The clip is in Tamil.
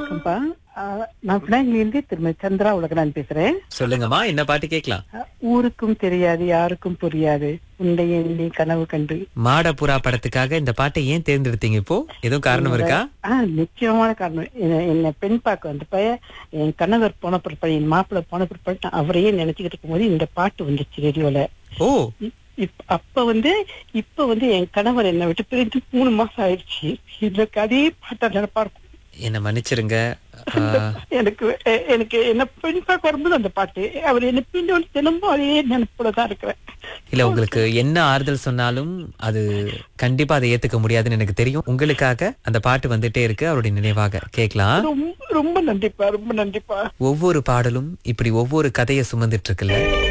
வணக்கம்ப்பா ஆ, நான் பினாங்கிலிருந்து திருமதி சந்திரா உலகனான் பேசுறேன் சொல்லுங்கம்மா என்ன பாட்டு கேட்கலாம் ஆ, ஊருக்கும் தெரியாது யாருக்கும் புரியாது உண்டை எண்ணி கனவு கண்டு மாடப்புறா படத்துக்காக இந்த பாட்டை ஏன் தேர்ந்தெடுத்தீங்க இப்போ எதுவும் காரணம் இருக்கா ஆ நிச்சயமான காரணம் என்ன- என்ன பெண் பார்க்க வந்தப்ப என் கணவர் போன பிற்பாடு என் மாப்பிள்ளை போன பிற்பாடு நான் அவரையே நினைச்சுக்கிட்டு இருக்கும்போது இந்த பாட்டு வந்துச்சு ரேடியோல ஓ இ- இப்ப அப்ப வந்து இப்ப வந்து என் கணவர் என்னை விட்டு பிரிஞ்சு மூணு மாசம் ஆயிடுச்சு எனக்கு அதே பாட்டா நினைப்பா இருக்கும் என்ன மன்னிச்சிருங்க ஆ, எனக்கு எ- எனக்கு என்ன பெண் பார்க்க வரும்போது அந்த பாட்டு அவர் என்ன பின்னோடு தினமும் அதே நினைப்போட தான் இருக்கிறேன் இல்ல உங்களுக்கு என்ன ஆறுதல் சொன்னாலும் அது கண்டிப்பா அதை ஏத்துக்க முடியாதுன்னு எனக்கு தெரியும் உங்களுக்காக அந்த பாட்டு வந்துட்டே இருக்கு அவருடைய நினைவாக கேட்கலாம் ரொம்ப ரொம்ப நன்றிப்பா ரொம்ப நன்றிப்பா ஒவ்வொரு பாடலும் இப்படி ஒவ்வொரு கதையை சுமந்துட்டு இருக்குல்ல